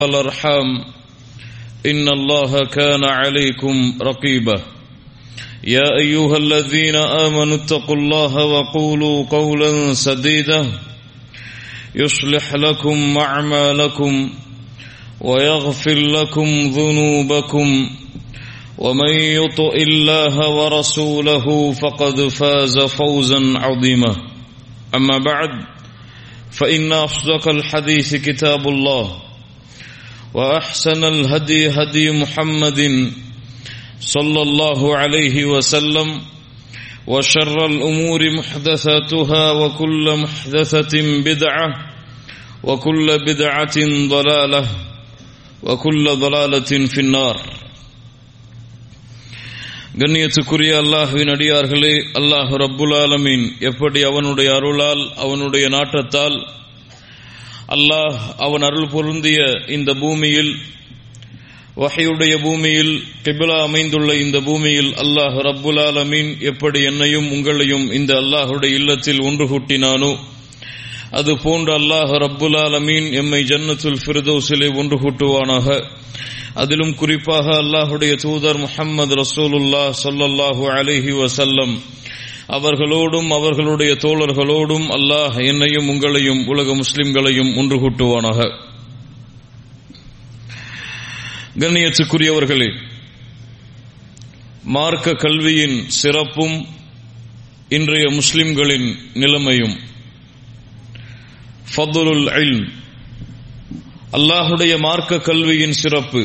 الأرحام إن الله كان عليكم رقيبا يا أيها الذين آمنوا اتقوا الله وقولوا قولا سديدا يصلح لكم أعمالكم ويغفر لكم ذنوبكم ومن يطع الله ورسوله فقد فاز فوزا عظيما أما بعد فإن أصدق الحديث كتاب الله وأحسن الهدي هدي محمد صلى الله عليه وسلم وشر الأمور محدثاتها وكل محدثة بدعة وكل بدعة ضلالة وكل ضلالة في النار கண்ணியத்துக்குரிய அல்லாஹுவின் அடியார்களே அல்லாஹு ரப்புல் ஆலமீன் எப்படி அவனுடைய அருளால் அவனுடைய நாட்டத்தால் அல்லாஹ் அவன் அருள் பொருந்திய இந்த பூமியில் வகையுடைய பூமியில் கிபிலா அமைந்துள்ள இந்த பூமியில் அல்லாஹ் ரப்புல் ஆலமீன் எப்படி என்னையும் உங்களையும் இந்த அல்லாஹுடைய இல்லத்தில் ஒன்று கூட்டினானோ அது போன்ற அல்லாஹ் ரப்புல் ஆலமீன் எம்மை ஜன்னத்துல் ஃபிர்தௌசிலே ஒன்று கூட்டுவானாக அதிலும் குறிப்பாக அல்லாஹுடைய தூதர் முஹம்மது ரசூலுல்லா சொல்லல்லாஹு அலிஹி வசல்லம் அவர்களோடும் அவர்களுடைய தோழர்களோடும் அல்லாஹ் என்னையும் உங்களையும் உலக முஸ்லிம்களையும் ஒன்று கூட்டுவானாக கண்ணியத்துக்குரியவர்களே மார்க்க கல்வியின் சிறப்பும் இன்றைய முஸ்லிம்களின் நிலைமையும் ஃபதுலுல் இல்ம் அல்லாஹுடைய மார்க்க கல்வியின் சிறப்பு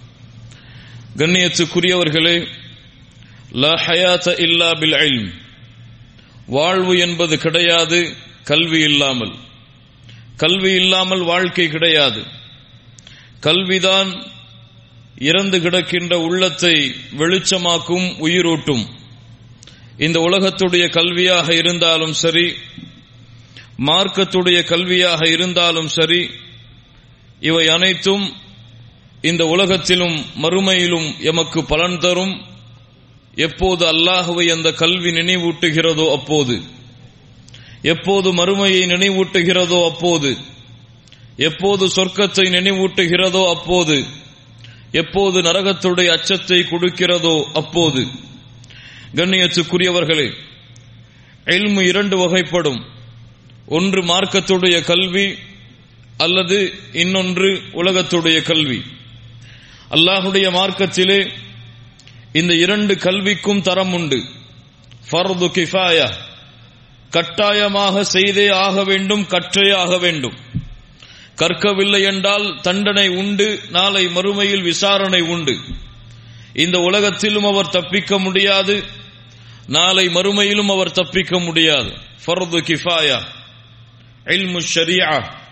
கண்ணியத்துக்குரியவர்களே லா ஹயாத்த இல்லா பில் இல்ம் வாழ்வு என்பது கிடையாது கல்வி இல்லாமல் கல்வி இல்லாமல் வாழ்க்கை கிடையாது கல்விதான் இறந்து கிடக்கின்ற உள்ளத்தை வெளிச்சமாக்கும் உயிரூட்டும் இந்த உலகத்துடைய கல்வியாக இருந்தாலும் சரி மார்க்கத்துடைய கல்வியாக இருந்தாலும் சரி இவை அனைத்தும் இந்த உலகத்திலும் மறுமையிலும் எமக்கு பலன் தரும் எப்போது அல்லாஹுவை அந்த கல்வி நினைவூட்டுகிறதோ அப்போது எப்போது மறுமையை நினைவூட்டுகிறதோ அப்போது எப்போது சொர்க்கத்தை நினைவூட்டுகிறதோ அப்போது எப்போது நரகத்துடைய அச்சத்தை கொடுக்கிறதோ அப்போது கண்ணியத்துக்குரியவர்களே எல்மு இரண்டு வகைப்படும் ஒன்று மார்க்கத்துடைய கல்வி அல்லது இன்னொன்று உலகத்துடைய கல்வி அல்லாஹுடைய மார்க்கத்திலே இந்த இரண்டு கல்விக்கும் தரம் உண்டு ஃபர்து கிஃபாயா கட்டாயமாக செய்தே ஆக வேண்டும் கற்றே ஆக வேண்டும் கற்கவில்லை என்றால் தண்டனை உண்டு நாளை மறுமையில் விசாரணை உண்டு இந்த உலகத்திலும் அவர் தப்பிக்க முடியாது நாளை மறுமையிலும் அவர் தப்பிக்க முடியாது ஃபர்து கிஃபாயா இல்மு ஷரியா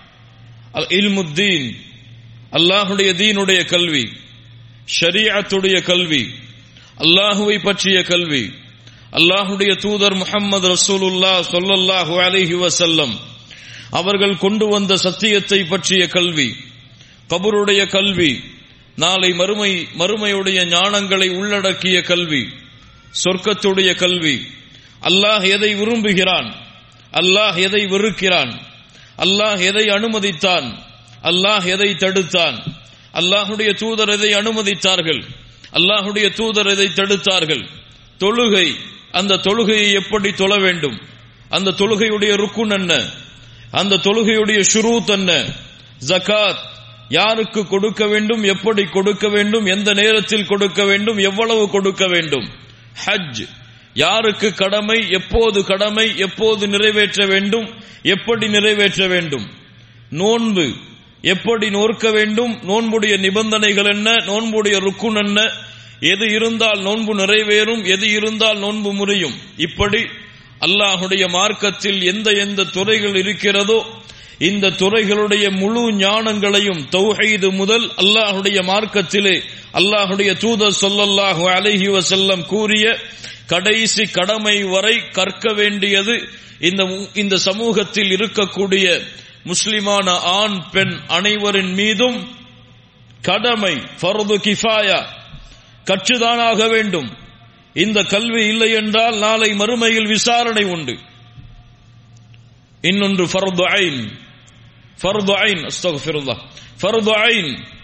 இல்முத்தீன் அல்லாஹுடைய தீனுடைய கல்வி ஷரியாத்துடைய கல்வி அல்லாஹுவை பற்றிய கல்வி அல்லாஹுடைய தூதர் முகமது ரசூலுல்லா சொல்லல்லாஹு அலிஹி வசல்லம் அவர்கள் கொண்டு வந்த சத்தியத்தை பற்றிய கல்வி கபருடைய கல்வி நாளை மறுமை மறுமையுடைய ஞானங்களை உள்ளடக்கிய கல்வி சொர்க்கத்துடைய கல்வி அல்லாஹ் எதை விரும்புகிறான் அல்லாஹ் எதை வெறுக்கிறான் அல்லாஹ் எதை அனுமதித்தான் அல்லாஹ் எதை தடுத்தான் அல்லாஹுடைய தூதர் எதை அனுமதித்தார்கள் அல்லாஹுடைய தூதர் எதை தடுத்தார்கள் தொழுகை அந்த தொழுகையை எப்படி தொழ வேண்டும் அந்த தொழுகையுடைய ருக்குன் என்ன அந்த தொழுகையுடைய ஷுரூத் என்ன ஜகாத் யாருக்கு கொடுக்க வேண்டும் எப்படி கொடுக்க வேண்டும் எந்த நேரத்தில் கொடுக்க வேண்டும் எவ்வளவு கொடுக்க வேண்டும் ஹஜ் யாருக்கு கடமை எப்போது கடமை எப்போது நிறைவேற்ற வேண்டும் எப்படி நிறைவேற்ற வேண்டும் நோன்பு எப்படி நோர்க்க வேண்டும் நோன்புடைய நிபந்தனைகள் என்ன நோன்புடைய ருக்குன் என்ன எது இருந்தால் நோன்பு நிறைவேறும் எது இருந்தால் நோன்பு முறியும் இப்படி அல்லாஹுடைய மார்க்கத்தில் எந்த எந்த துறைகள் இருக்கிறதோ இந்த துறைகளுடைய முழு ஞானங்களையும் தௌஹீது முதல் அல்லாஹுடைய மார்க்கத்திலே அல்லாஹுடைய தூதர் சொல்லல்லாஹு அலஹி வசல்லம் கூறிய கடைசி கடமை வரை கற்க வேண்டியது இந்த இந்த சமூகத்தில் இருக்கக்கூடிய முஸ்லிமான ஆண் பெண் அனைவரின் மீதும் கடமை ஃபர்து கிஃபாயா கற்றுதானாக வேண்டும் இந்த கல்வி இல்லை என்றால் நாளை மறுமையில் விசாரணை உண்டு இன்னொன்று ஃபர்து ஐன் ஃபர்து ஐன் அஸ்தக்ஃபிருல்லாஹ் ஃபர்து ஐன்